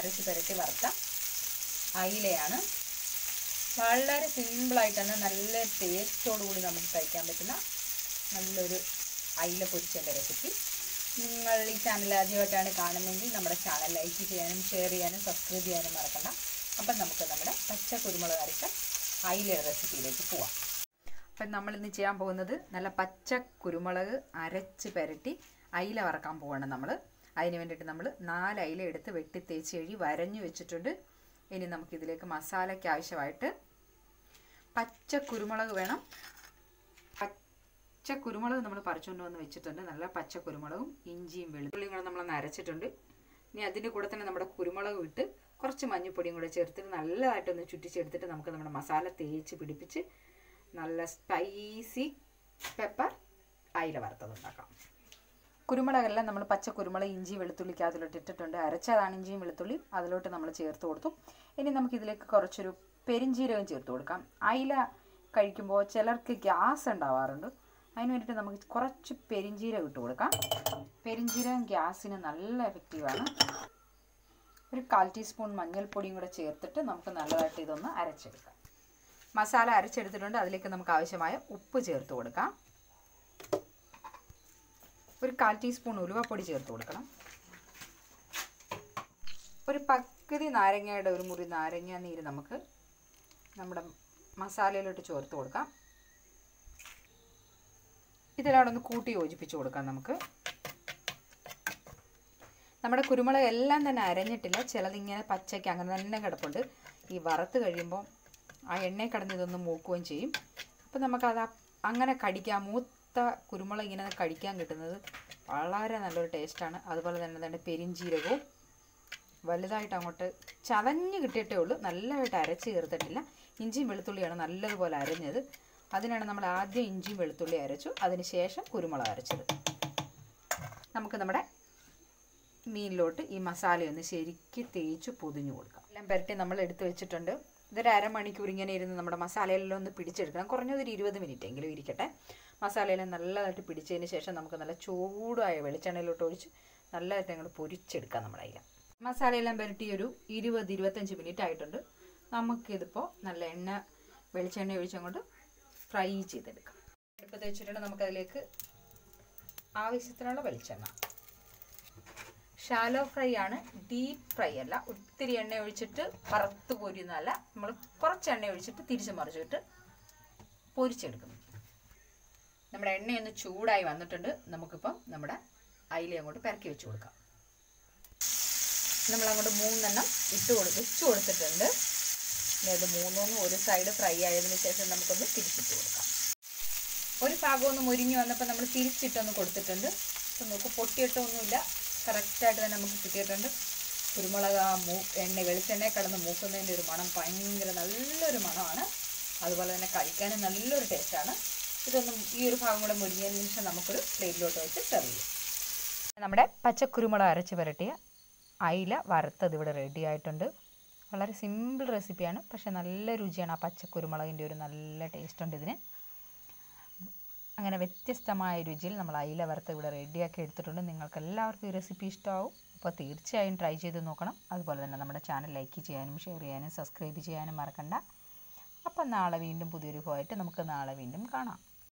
അരച്ച് പുരട്ടി വറുത്ത അയിലയാണ് വളരെ സിമ്പിളായിട്ട് തന്നെ നല്ല ടേസ്റ്റോടു കൂടി നമുക്ക് കഴിക്കാൻ പറ്റുന്ന നല്ലൊരു അയില പൊരിച്ചതിൻ്റെ റെസിപ്പി നിങ്ങൾ ഈ ചാനൽ ആദ്യമായിട്ടാണ് കാണുന്നതെങ്കിൽ നമ്മുടെ ചാനൽ ലൈക്ക് ചെയ്യാനും ഷെയർ ചെയ്യാനും സബ്സ്ക്രൈബ് ചെയ്യാനും മറക്കണ്ട അപ്പം നമുക്ക് നമ്മുടെ പച്ച കുരുമുളക് അരച്ച അയില റെസിപ്പിയിലേക്ക് പോവാം അപ്പം നമ്മൾ ഇന്ന് ചെയ്യാൻ പോകുന്നത് നല്ല പച്ച കുരുമുളക് അരച്ച് പുരട്ടി അയില വറക്കാൻ പോവാണ് നമ്മൾ അതിന് വേണ്ടിയിട്ട് നമ്മൾ നാല് അയില എടുത്ത് വെട്ടി തേച്ച് കഴുകി വരഞ്ഞു വെച്ചിട്ടുണ്ട് ഇനി നമുക്കിതിലേക്ക് മസാലയ്ക്ക് ആവശ്യമായിട്ട് പച്ച കുരുമുളക് വേണം പച്ച കുരുമുളക് നമ്മൾ പറിച്ചുകൊണ്ട് വന്ന് വെച്ചിട്ടുണ്ട് നല്ല പച്ച കുരുമുളകും ഇഞ്ചിയും വെളുത്തുള്ളിയും കൂടെ നമ്മളൊന്ന് അരച്ചിട്ടുണ്ട് ഇനി അതിൻ്റെ കൂടെ തന്നെ നമ്മുടെ കുരുമുളക് ഇട്ട് കുറച്ച് മഞ്ഞൾപ്പൊടിയും കൂടെ ചേർത്തിട്ട് നല്ലതായിട്ടൊന്ന് ചുറ്റിച്ചെടുത്തിട്ട് നമുക്ക് നമ്മുടെ മസാല തേച്ച് പിടിപ്പിച്ച് നല്ല സ്പൈസി പെപ്പർ അയില വറുത്തതുണ്ടാക്കാം കുരുമുളകെല്ലാം നമ്മൾ പച്ച കുരുമുളക് ഇഞ്ചി വെളുത്തുള്ളിക്ക് അതിലോട്ട് ഇട്ടിട്ടുണ്ട് അരച്ചതാണ് ഇഞ്ചിയും വെളുത്തുള്ളിയും അതിലോട്ട് നമ്മൾ ചേർത്ത് കൊടുത്തു ഇനി നമുക്കിതിലേക്ക് കുറച്ചൊരു പെരിഞ്ചീരകം ചേർത്ത് കൊടുക്കാം അയില കഴിക്കുമ്പോൾ ചിലർക്ക് ഗ്യാസ് ഉണ്ടാവാറുണ്ട് അതിന് വേണ്ടിയിട്ട് നമുക്ക് കുറച്ച് പെരിഞ്ചീരകം ഇട്ട് കൊടുക്കാം പെരിഞ്ചീരകം ഗ്യാസിന് നല്ല എഫക്റ്റീവാണ് ഒരു കാൽ ടീസ്പൂൺ മഞ്ഞൾപ്പൊടിയും കൂടെ ചേർത്തിട്ട് നമുക്ക് നല്ലതായിട്ട് ഇതൊന്ന് അരച്ചെടുക്കാം മസാല അരച്ചെടുത്തിട്ടുണ്ട് അതിലേക്ക് നമുക്ക് ആവശ്യമായ ഉപ്പ് ചേർത്ത് കൊടുക്കാം ഒരു കാൽ ടീസ്പൂൺ ഉലുവപ്പൊടി ചേർത്ത് കൊടുക്കണം ഒരു പകുതി നാരങ്ങയുടെ ഒരു മുറി നാരങ്ങ നീര് നമുക്ക് നമ്മുടെ മസാലയിലോട്ട് ചേർത്ത് കൊടുക്കാം ഇതെല്ലാം ഒന്ന് കൂട്ടി യോജിപ്പിച്ച് കൊടുക്കാം നമുക്ക് നമ്മുടെ കുരുമുളക് എല്ലാം തന്നെ അരഞ്ഞിട്ടില്ല ചിലതിങ്ങനെ പച്ചയ്ക്ക് അങ്ങനെ തന്നെ കിടപ്പുണ്ട് ഈ വറുത്ത് കഴിയുമ്പോൾ ആ എണ്ണയിൽ കിടന്ന് ഇതൊന്ന് മൂക്കുകയും ചെയ്യും അപ്പോൾ നമുക്കത് അങ്ങനെ കടിക്കാം മൂത്ത കുരുമുളക് ഇങ്ങനെ കടിക്കാൻ കിട്ടുന്നത് വളരെ നല്ലൊരു ടേസ്റ്റാണ് അതുപോലെ തന്നെ തന്നെ പെരിഞ്ചീരകവും വലുതായിട്ട് അങ്ങോട്ട് ചതഞ്ഞ് കിട്ടിയിട്ടേ ഉള്ളൂ നല്ലതായിട്ട് അരച്ച് ചേർത്തിട്ടില്ല ഇഞ്ചിയും വെളുത്തുള്ളിയാണ് നല്ലതുപോലെ അരഞ്ഞത് അതിനാണ് നമ്മൾ ആദ്യം ഇഞ്ചിയും വെളുത്തുള്ളി അരച്ചു അതിന് ശേഷം കുരുമുളക് അരച്ചത് നമുക്ക് നമ്മുടെ മീനിലോട്ട് ഈ മസാലയൊന്ന് ശരിക്ക് തേച്ച് പൊതിഞ്ഞു കൊടുക്കാം എല്ലാം പുരട്ടി നമ്മൾ എടുത്തു വെച്ചിട്ടുണ്ട് ഇതൊരു അരമണിക്കൂർ ഇങ്ങനെ ഇരുന്ന് നമ്മുടെ മസാലയെല്ലാം ഒന്ന് പിടിച്ചെടുക്കണം കുറഞ്ഞതൊരു ഇരുപത് മിനിറ്റ് എങ്കിലും ഇരിക്കട്ടെ മസാലയെല്ലാം നല്ലതായിട്ട് പിടിച്ചതിന് ശേഷം നമുക്ക് നല്ല ചൂടായ വെളിച്ചെണ്ണയിലോട്ട് ഒഴിച്ച് നല്ലതായിട്ട് അങ്ങോട്ട് പൊരിച്ചെടുക്കാം നമ്മുടെ അതിൽ മസാലയെല്ലാം പുരട്ടി ഒരു ഇരുപത് ഇരുപത്തഞ്ച് മിനിറ്റ് ആയിട്ടുണ്ട് നമുക്കിതിപ്പോൾ നല്ല എണ്ണ വെളിച്ചെണ്ണ ഒഴിച്ചങ്ങോട്ട് ഫ്രൈ ചെയ്തെടുക്കാം അടുപ്പത്ത് വെച്ചിട്ടുണ്ട് നമുക്കതിലേക്ക് ആവശ്യത്തിനുള്ള വെളിച്ചെണ്ണ ഷാലോ ഫ്രൈ ആണ് ഡീപ്പ് ഫ്രൈ അല്ല ഒത്തിരി എണ്ണ ഒഴിച്ചിട്ട് വറുത്ത് പൊരിയുന്നതല്ല നമ്മൾ കുറച്ച് എണ്ണ ഒഴിച്ചിട്ട് തിരിച്ച് മറിച്ചിട്ട് പൊരിച്ചെടുക്കുന്നു നമ്മുടെ എണ്ണയൊന്ന് ചൂടായി വന്നിട്ടുണ്ട് നമുക്കിപ്പം നമ്മുടെ അയില അങ്ങോട്ട് പെരക്കി വെച്ച് കൊടുക്കാം നമ്മളങ്ങോട്ട് മൂന്നെണ്ണം ഇട്ട് കൊടുത്ത് വെച്ച് കൊടുത്തിട്ടുണ്ട് ഇനി അത് മൂന്നൊന്നും ഒരു സൈഡ് ഫ്രൈ ആയതിനു ശേഷം നമുക്കൊന്ന് തിരിച്ചിട്ട് കൊടുക്കാം ഒരു ഭാഗം ഒന്ന് മുരിഞ്ഞ് വന്നപ്പോൾ നമ്മൾ തിരിച്ചിട്ടൊന്ന് കൊടുത്തിട്ടുണ്ട് അപ്പം നമുക്ക് പൊട്ടിയിട്ടൊന്നുമില്ല കറക്റ്റായിട്ട് തന്നെ നമുക്ക് കിട്ടിയിട്ടുണ്ട് കുരുമുളക് ആ മൂ എണ്ണ വെളിച്ചെണ്ണ കിടന്ന് മൂക്കുന്നതിൻ്റെ ഒരു മണം ഭയങ്കര നല്ലൊരു മണമാണ് അതുപോലെ തന്നെ കഴിക്കാനും നല്ലൊരു ടേസ്റ്റാണ് ഇതൊന്നും ഈ ഒരു ഭാഗം കൂടെ മുരിഞ്ഞതിന് ശേഷം നമുക്കൊരു പ്ലേറ്റിലോട്ട് വെച്ച് സെർവ് ചെയ്യാം നമ്മുടെ പച്ചക്കുരുമുളക് അരച്ച് പുരട്ടിയ അയില വറുത്തത് ഇവിടെ റെഡി ആയിട്ടുണ്ട് വളരെ സിമ്പിൾ റെസിപ്പിയാണ് പക്ഷെ നല്ല രുചിയാണ് ആ പച്ചക്കുരുമുളകിൻ്റെ ഒരു നല്ല ടേസ്റ്റ് ഉണ്ട് ഇതിന് അങ്ങനെ വ്യത്യസ്തമായ രുചിയിൽ നമ്മൾ അയില വറുത്ത് ഇവിടെ റെഡിയാക്കി എടുത്തിട്ടുണ്ട് നിങ്ങൾക്ക് എല്ലാവർക്കും ഈ റെസിപ്പി ഇഷ്ടമാവും അപ്പോൾ തീർച്ചയായും ട്രൈ ചെയ്ത് നോക്കണം അതുപോലെ തന്നെ നമ്മുടെ ചാനൽ ലൈക്ക് ചെയ്യാനും ഷെയർ ചെയ്യാനും സബ്സ്ക്രൈബ് ചെയ്യാനും മറക്കണ്ട അപ്പം നാളെ വീണ്ടും പുതിയൊരു പോയിട്ട് നമുക്ക് നാളെ വീണ്ടും കാണാം